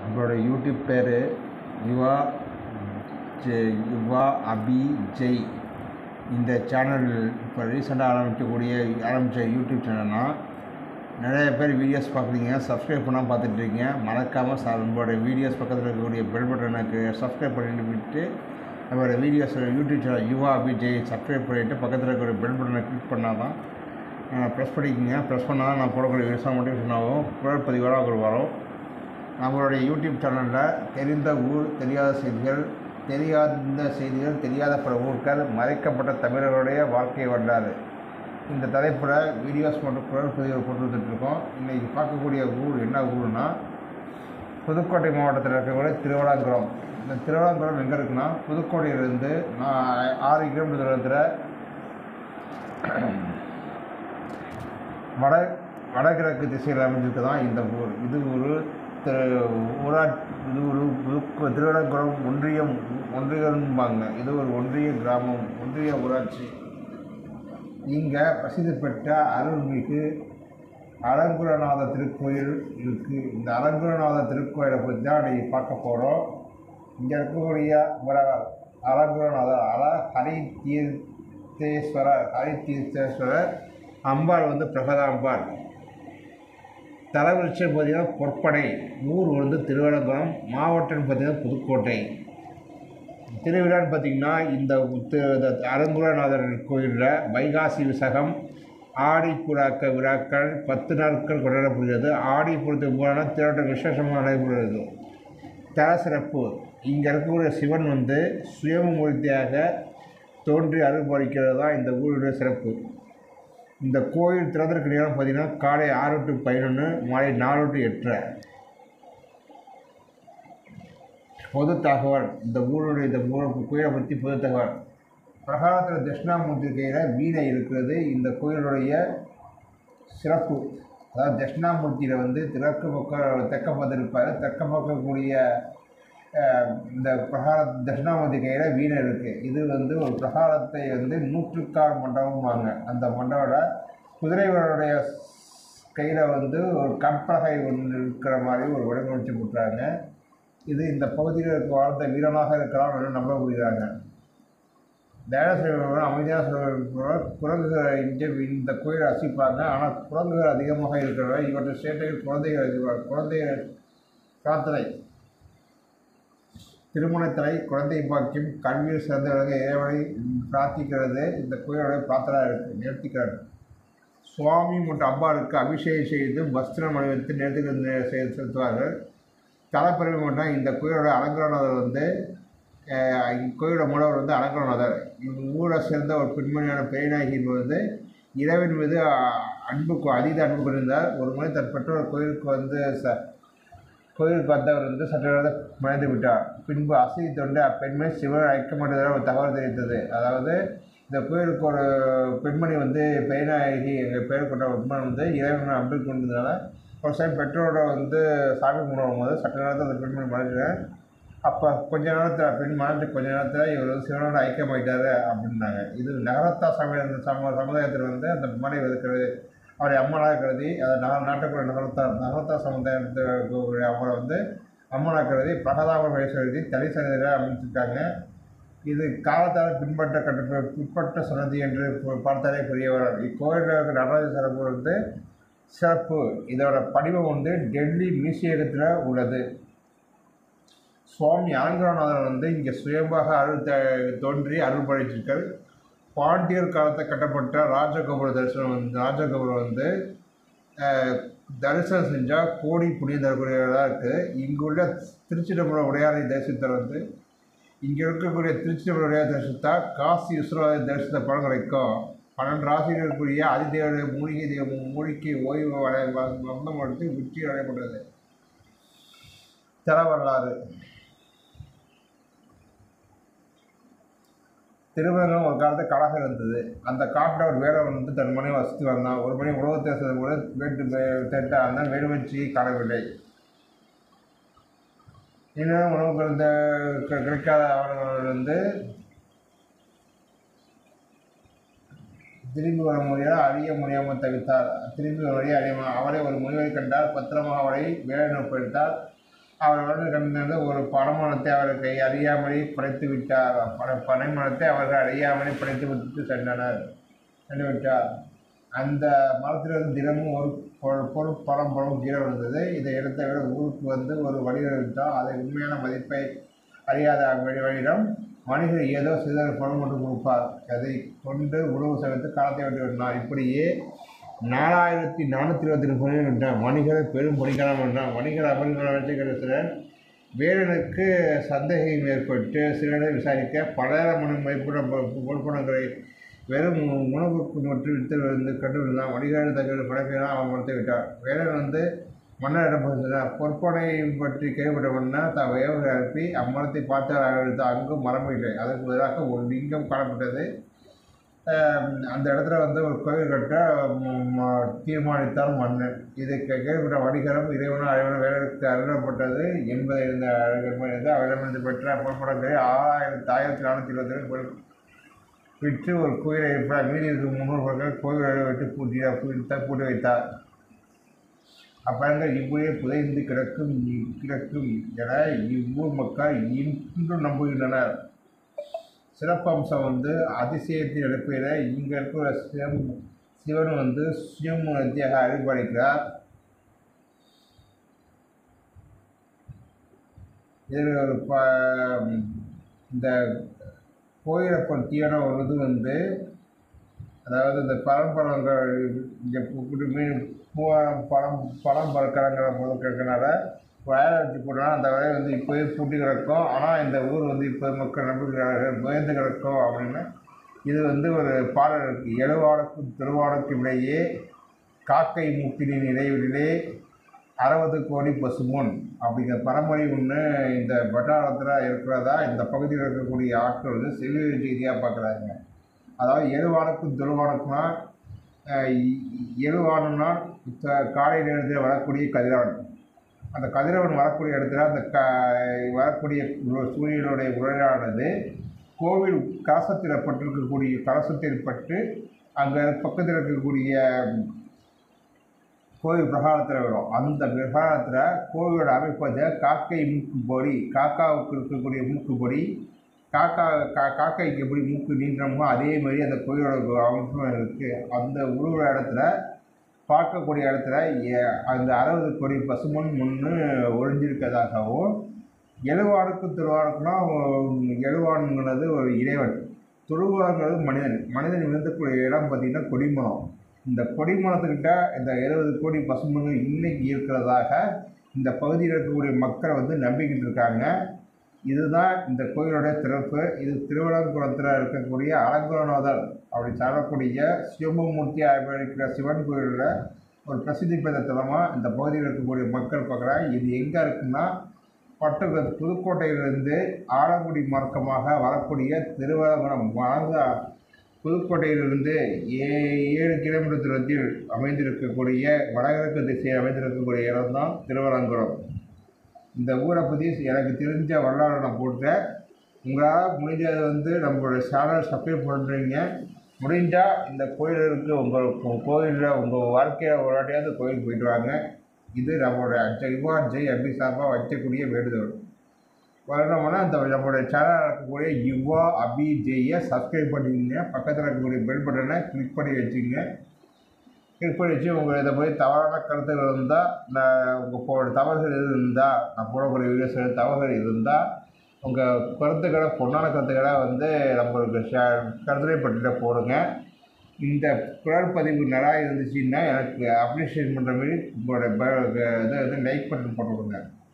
நம்மளோட யூடியூப் பேர் யுவா ஜெ- யுவா அபி ஜெய் இந்த சேனல் இப்போ ரீசெண்டாக ஆரம்பிக்கக்கூடிய ஆரம்பித்த யூடியூப் சேனல்னா நிறைய பேர் வீடியோஸ் பார்க்குறீங்க சப்ஸ்கிரைப் பண்ணாமல் பார்த்துட்டு இருக்கீங்க மறக்காமல் ச நம்மளோட வீடியோஸ் பக்கத்தில் இருக்கக்கூடிய பெல் பட்டனுக்கு சப்ஸ்கிரைப் பண்ணிட்டு விட்டு நம்மளோட videos YouTube channel Yuva Abhi Jai subscribe பண்ணிவிட்டு பக்கத்தில் இருக்கிற பெல் பட்டனை கிளிக் பண்ணால் தான் ப்ரெஸ் பண்ணிக்கோங்க ப்ரெஸ் பண்ணால் தான் நான் போடக்கூடிய விவசாய நோட்டிஃபிகேஷன் ஆகும் குரல் பதிவோட உங்களுக்கு வரும் நம்மளுடைய யூடியூப் சேனலில் தெரிந்த ஊர் தெரியாத செய்திகள் தெரியாத செய்திகள் தெரியாத பல ஊர்கள் மறைக்கப்பட்ட தமிழர்களுடைய வாழ்க்கை வரலாறு இந்த தலைப்பில் வீடியோஸ் மற்றும் குரல் பதிவு கொண்டு வந்துட்டுருக்கோம் இன்றைக்கி பார்க்கக்கூடிய ஊர் என்ன ஊர்னா புதுக்கோட்டை மாவட்டத்தில் இருக்கக்கூடிய திருவளாங்குளம் இந்த திருவளாங்குளம் எங்கே இருக்குன்னா புதுக்கோட்டையிலேருந்து நான் ஆறு கிலோமீட்டர் தூரத்தில் வட வடகிழக்கு திசையில் அமைஞ்சிருக்கு தான் இந்த ஊர் இது ஒரு திரு ஊரா இது ஒரு புதுக்கு திருவனந்தபுரம் ஒன்றியம் ஒன்றியம்பாங்க இது ஒரு ஒன்றிய கிராமம் ஒன்றிய ஊராட்சி இங்கே பிரசித்தி பெற்ற அருள்மிகு அலங்குரநாத திருக்கோயில் இருக்குது இந்த அலங்குரநாத திருக்கோயிலை பற்றி தான் இன்றைக்கி பார்க்க போகிறோம் இங்கே இருக்கக்கூடிய ஒரு அலங்குரநாதர் அல ஹரி தீர்த்தேஸ்வரர் ஹரி தீர்த்தேஸ்வரர் அம்பாள் வந்து பிரகதாம்பாள் தலைவிருட்சம் பார்த்தீங்கன்னா பொற்படை ஊர் வந்து திருவனந்தபுரம் மாவட்டம் பார்த்தீங்கன்னா புதுக்கோட்டை திருவிழான்னு பார்த்தீங்கன்னா இந்த தி- இந்த அலங்குரநாதர் கோயிலில் வைகாசி விசகம் ஆடி புறாக்க விழாக்கள் பத்து நாட்கள் கொண்டாடப்படுகிறது ஆடி பொறுத்த மூலமான திரட்டம் விசேஷமாக நடைபெறுகிறது தல சிறப்பு இங்கே இருக்கக்கூடிய சிவன் வந்து சுயமூர்த்தியாக தோன்றி அருள்பாலிக்கிறது தான் இந்த ஊருடைய சிறப்பு இந்த கோயில் திறந்திருக்க நேரம் பார்த்தீங்கன்னா காலை ஆறு டு பதினொன்று மாலை நாலு டு எட்டரை பொது தகவல் இந்த ஊருடைய இந்த ஊர் கோயிலை பற்றி பொது தகவல் பிரகாரத்தில் தட்சிணாமூர்த்தி கையில் வீணை இருக்கிறது இந்த கோயிலுடைய சிறப்பு அதாவது தட்சிணாமூர்த்தியில் வந்து தெற்கு பக்கம் தெற்க பக்கம் இருப்பார் தெற்க பக்கம் கூடிய அஹ், இந்த பிரகார தட்சிணாமூர்த்தி கையில் வீணை இருக்குது இது வந்து ஒரு பிரகாரத்தை வந்து நூற்றுக்கால் மண்டபம்வாங்க அந்த மண்டபம் குதிரைகளுடைய கையில் வந்து ஒரு கற்பலகை ஒன்று இருக்கிற மாதிரி ஒரு வடிவமைச்சு கொடுக்குறாங்க இது இந்த பகுதியில் இருக்க வாழ்ந்த வீரனாக இருக்கலாம் என்று நம்ப முடிகிறாங்க தயார செய்வர்கள் அமைதியாக சொல்வர்கள் குரங்குகள் இங்கே இந்த கோயிலை ரசிப்பாங்க ஆனால் குரங்குகள் அதிகமாக இருக்கிறவரை இவற்றை சேட்டையில் குழந்தைகள் அதிகமாக குழந்தைகள் பிரார்த்தனை திருமணத்தலை குழந்தை பாக்கியம் கல்வியில் சிறந்தவர்கள் இறைவனை பிரார்த்திக்கிறது இந்த கோயிலோட பிரார்த்தனை இருக்கு நேர்த்திக்கிறார் சுவாமி மற்றும் அம்பாளுக்கு அபிஷேகம் செய்து வஸ்திரம் அணிவித்து நேர்த்திக்கிறது செய்து செலுத்துவார்கள் தலைப்பிரவி மட்டும் இந்த கோயிலோட அலங்காரநாதர் வந்து அஹ், இக்கோயிலோட மூலவர் வந்து அலங்காரநாதர் இவங்க ஊரை சேர்ந்த ஒரு பெண்மணியான பேய்நாயகி என்பவர் வந்து இறைவன் மீது அஹ், அன்பு கொ- அதீத அன்பு கொண்டிருந்தார் ஒரு முறை தன் பெற்றோர் கோயிலுக்கு வந்து ச கோயிலுக்கு வந்தவர் வந்து சற்று நேரம் மறைந்து விட்டார் பின்பு அசதி தொண்டு அப்பெண்மணி சிவன் ஐக்கியமற்றதாக ஒரு தகவல் தெரிவித்தது அதாவது இந்த கோயிலுக்கு ஒரு பெண்மணி வந்து பெயநாயகி எங்கள் பேர் கொண்ட ஒரு பெண்மணி வந்து இறைவன் அன்பு கொண்டதுனால ஒரு சமயம் பெற்றோரோட வந்து சாமி கும்பிடும் போது சற்று நேரத்தில் அந்த பெண்மணி மறைஞ்சிட்டேன் அப்போ கொஞ்ச நேரத்தில் பெண் மறைஞ்சு கொஞ்ச நேரத்தில் இவர் வந்து சிவனோட ஐக்கியமாயிட்டாரு அப்படின்னாங்க இது நகரத்தா சமய சம சமுதாயத்தில் வந்து அந்த மனை இருக்கிறது அவரை அம்மனாக கருதி அதை நக நாட்டுக்குள்ள நகரத்தார் நகரத்தார் சமுதாயத்தை அவரை வந்து அம்மனாக கருதி பிரகதாப வயசு தனி சன்னதியில் அமைச்சிருக்காங்க இது காலத்தால் பின்பற்ற கட்டு பின்பற்ற சன்னதி என்று ப- பார்த்தாலே புரிய வரும் இக்கோயிலில் இருக்கிற நடராஜ சிறப்பு வந்து சிறப்பு இதோட படிவம் வந்து டெல்லி மியூசியத்தில் உள்ளது சுவாமி அலங்காரநாதர் வந்து இங்கே சுயம்பாக அருள் த- தோன்றி அருள் படைச்சிருக்கார் பாண்டியர் காலத்தில் கட்டப்பட்ட ராஜகோபுர தரிசனம் வந்து ராஜகோபுரம் வந்து அஹ், தரிசனம் செஞ்சால் கோடி புண்ணியம் தரக்கூடியதாக இருக்குது இங்கே உள்ள திருச்சிதம்பரம் உடையாரை தரிசித்தல் வந்து இங்கே இருக்கக்கூடிய திருச்சிதம்பரம் உடையார் தரிசித்தா காசி விஸ்வநாதர் தரிசித்த பலன் கிடைக்கும் பன்னெண்டு ராசியில் இருக்கக்கூடிய அதிதேவனுடைய மூலிகை தேவ மூலிகை ஓய்வு அடைய வந்தம் எடுத்து உச்சி அடையப்பட்டது தர வரலாறு திருமணம் ஒரு காலத்தில் கழகம் இருந்தது அந்த காட்டில் ஒரு வேடவன் வந்து தன் மனைவி வசித்து வந்தான் ஒரு மணி உலக தேசத்தை கூட வேட்டு தேட்ட அந்த வேடுவச்சியை காணவில்லை இன்னும் உணவு குறைந்த கி- கிடைக்காத அவர்கள் வந்து திரும்பி வர முடியாத அறிய முடியாமல் தவித்தார் திரும்பி வர வழியை அறியாமல் அவரை ஒரு முனிவரை கண்டார் பத்திரமாக அவரை வேலை ஒப்படைத்தார் அவர் வந்து கண்டது ஒரு பனைமரத்தை அவருக்கு அறியாமலே படைத்து விட்டார் பனை பனைமரத்தை அவர்கள் அறியாமலே படைத்து விட்டு சென்றனர் சென்று விட்டார் அந்த மரத்திலிருந்து தினமும் ஒரு பொ- பொருள் பழம் பழம் கீழே விழுந்தது இதை எடுத்த விட ஊருக்கு வந்து ஒரு வழிவகுத்தால் அதை உண்மையான மதிப்பை அறியாத வழிவழியிடம் மனிதர் ஏதோ சிதற பணம் கொண்டு கொடுப்பார் அதை கொண்டு உணவு சமைத்து காலத்தை விட்டு விட்டார் இப்படியே நாலாயிரத்தி நானூற்றி இருபத்தி ரெண்டு என்றான் வணிகர் பெரும் படிக்கலாம் என்றான் வணிகர் அமர்ந்த சிலர் வேடனுக்கு சந்தேகம் ஏற்பட்டு சிலரை விசாரிக்க பலரமண மதிப்புட பொறுப்பணங்களை வெறும் உணவுக்கு மட்டும் வித்து வந்து கண்டுபிடித்தான் வணிகர் தங்கள் படைப்பெல்லாம் அவன் மறுத்து விட்டார் வேடன் வந்து மன்னரிடம் பேசினார் பொற்பனை பற்றி கேள்விப்பட்டவன்னா தான் வேவரை அனுப்பி அம்மரத்தை பார்த்தால் அழைத்து அங்கும் மரம் இல்லை அதற்கு பதிலாக ஒரு லிங்கம் காணப்பட்டது ஆஹ் அந்த இடத்துல வந்து ஒரு கோவில் கட்ட ம், ம- தீர்மானித்தார் மன்னன் இதை கே- கேள்விப்பட்ட வணிகரும் இறைவனும் அறைவனும் வேலைக்கு அருளப்பட்டது என்பதை இருந்த அழகர் இருந்து அவரிடமிருந்து பெற்ற பொற்படங்களை ஆயிரத்தி ஆயிரத்தி நானூற்றி இருபத்தி ரெண்டு விற்று ஒரு கோயிலை எழுப்பினார் மீதி இருக்கும் முன்னூறு பொருட்கள் கோயிலை விட்டு பூட்டி பூட்டி பூட்டி வைத்தார் அப்பழங்கள் இவ்வூரே புதைந்து கிடக்கும் இ- கிடக்கும் என இவ்வூர் மக்கள் இன்றும் நம்புகின்றனர் சிறப்பம்சம் வந்து அதிசயத்தின் அடிப்படையில் இங்கே இருக்கிற சிவம் சிவன் வந்து சுயமூர்த்தியாக அருள்பாலிக்கிறார் இதில் ஒரு ப இந்த கோயிலப்பன் தீவனம் ஒரு வந்து அதாவது இந்த பழம்பழங்கள் இங்கே மீன் பூவாரம் பழம் பழம் பறக்கிறங்கிற பொருள் கேட்கறனால வயலை வச்சு போட்டோம்னா அந்த வயல் வந்து இப்போயே பூட்டி கிடக்கும் ஆனால் இந்த ஊர் வந்து இப்போ மக்கள் நம்புகிறார்கள் பயந்து கிடக்கும் அப்படின்னு இது வந்து ஒரு பாடல் இருக்குது எழுவானுக்கும் திருவானுக்கும் இடையே காக்கை மூக்கினின் இடைவெளியிலே அறுபது கோடி பசுமுன் அப்படிங்கிற பரம்பரை ஒன்று இந்த வட்டாரத்தில் இருக்கிறதா இந்த பகுதியில் இருக்கக்கூடிய ஆட்கள் வந்து செவிலியல் செய்தியாக பார்க்குறாங்க அதாவது எழுவானுக்கும் துருவானுக்கும்னா எழுவானும்னா இப்போ காலை நேரத்தில் வரக்கூடிய கதிரவன் அந்த கதிரவன் வரக்கூடிய இடத்துல அந்த க வரக்கூடிய உ- சூரியனுடைய உரையானது கோவில் கலசத்தில் பட்டிருக்கக்கூடிய கலசத்தில் பட்டு அங்கே பக்கத்தில் இருக்கக்கூடிய கோவில் பிரகாரத்தில் வரும் அந்த பிரகாரத்தில் கோவிலோட அமைப்பு வந்து காக்கை மூக்கு பொடி காக்காவுக்கு இருக்கக்கூடிய மூக்கு பொடி காக்கா கா காக்கைக்கு எப்படி மூக்கு நீண்டமோ அதே மாதிரி அந்த கோயிலோட அமைப்பும் இருக்குது அந்த உருவ இடத்துல பார்க்கக்கூடிய இடத்துல ஏ- அந்த அறுபது கோடி பசுமன் முன்னு ஒழிஞ்சிருக்கதாகவும் எழுவானுக்கும் திருவானுக்குனா எழுவானுங்கிறது ஒரு இறைவன் துருவாங்கிறது மனிதன் மனிதன் இருந்தக்கூடிய இடம் பார்த்திங்கன்னா கொடிமரம் இந்த கொடிமரத்துக்கிட்ட இந்த எழுபது கோடி பசுமன்கள் இன்னைக்கு இருக்கிறதாக இந்த பகுதியில் இருக்கக்கூடிய மக்கள் வந்து நம்பிக்கிட்டு இருக்காங்க இதுதான் இந்த கோயிலோட சிறப்பு இது திருவனந்தபுரத்தில் இருக்கக்கூடிய அலங்குரநாதர் அப்படி சொல்லக்கூடிய சிவமூர்த்தியாக இருக்கிற சிவன் கோயிலில் ஒரு பிரசித்தி பெற்ற தலமாக இந்த பகுதியில் இருக்கக்கூடிய மக்கள் பார்க்குறாங்க இது எங்கே இருக்குன்னா பட்டு புதுக்கோட்டையிலிருந்து ஆலங்குடி மார்க்கமாக வரக்கூடிய திருவனந்தபுரம் வழங்க புதுக்கோட்டையிலிருந்து ஏ ஏழு கிலோமீட்டர் தூரத்தில் அமைந்திருக்கக்கூடிய வடகிழக்கு திசையில் அமைந்திருக்கக்கூடிய இடம் தான் திருவனந்தபுரம் இந்த ஊரை பற்றி எனக்கு தெரிஞ்ச வரலாறு நான் போட்டேன் உங்களால் முடிஞ்சது வந்து நம்மளோட சேனல் சப்ஸ்கிரைப் பண்ணுறீங்க முடிஞ்சால் இந்த கோயிலுக்கு உங்கள் உங்கள் கோயிலில் உங்கள் வாழ்க்கையில் ஒரு வாட்டியாவது கோயிலுக்கு போயிட்டு வாங்க இது நம்மளோட ஜெய்வா ஜெய் அபி சார்பாக வைக்கக்கூடிய வேண்டுதல் வரணும்னா இந்த நம்மளுடைய சேனலில் இருக்கக்கூடிய யுவா அபி ஜெயை சப்ஸ்கிரைப் பண்ணிக்கங்க பக்கத்தில் இருக்கக்கூடிய பெல் பட்டனை கிளிக் பண்ணி வச்சுக்கங்க கிளிக் பண்ணி வச்சு உங்கள் இதை போய் தவறான கருத்துகள் இருந்தால் நான் உங்கள் போ தவறுகள் எதுவும் இருந்தால் நான் போடக்கூடிய வீடியோஸில் தவறுகள் இருந்தால் உங்கள் கருத்துக்களை பொண்ணான கருத்துக்களை வந்து நம்மளுக்கு ஷே கருத்துரை பட்டியலில் போடுங்க இந்த குரல் பதிவு நல்லா இருந்துச்சுன்னா எனக்கு அப்ரிஷியேட் பண்ணுற மாதிரி உங்களோட ப- இதை வந்து லைக் பட்டன் போட்டு விடுங்க